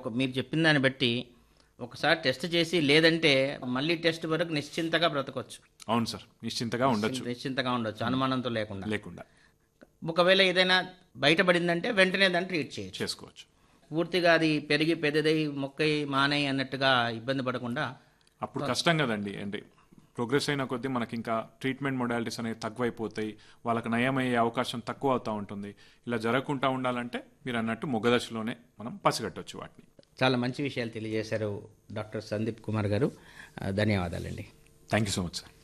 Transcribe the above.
ఒక మీరు చెప్పిన దాన్ని బట్టి ఒకసారి టెస్ట్ చేసి లేదంటే మళ్ళీ టెస్ట్ వరకు నిశ్చింతగా బ్రతకొచ్చు అవును సార్ నిశ్చింతగా ఉండొచ్చు నిశ్చింతగా ఉండొచ్చు అనుమానంతో లేకుండా లేకుండా ఒకవేళ ఏదైనా బయటపడిందంటే వెంటనే దాన్ని ట్రీట్ చేయొచ్చు చేసుకోవచ్చు పూర్తిగా అది పెరిగి పెద్దదై మొక్కై మానై అన్నట్టుగా ఇబ్బంది పడకుండా అప్పుడు కష్టం కదండి అంటే ప్రోగ్రెస్ అయిన కొద్దీ మనకి ఇంకా ట్రీట్మెంట్ మొడాలిటీస్ అనేవి తక్కువైపోతాయి వాళ్ళకి నయమయ్యే అవకాశం తక్కువ అవుతూ ఉంటుంది ఇలా జరగకుండా ఉండాలంటే మీరు అన్నట్టు మొగ్గదశలోనే మనం పసిగట్టవచ్చు వాటిని చాలా మంచి విషయాలు తెలియజేశారు డాక్టర్ సందీప్ కుమార్ గారు ఆ, ధన్యవాదాలండి thank you so much sir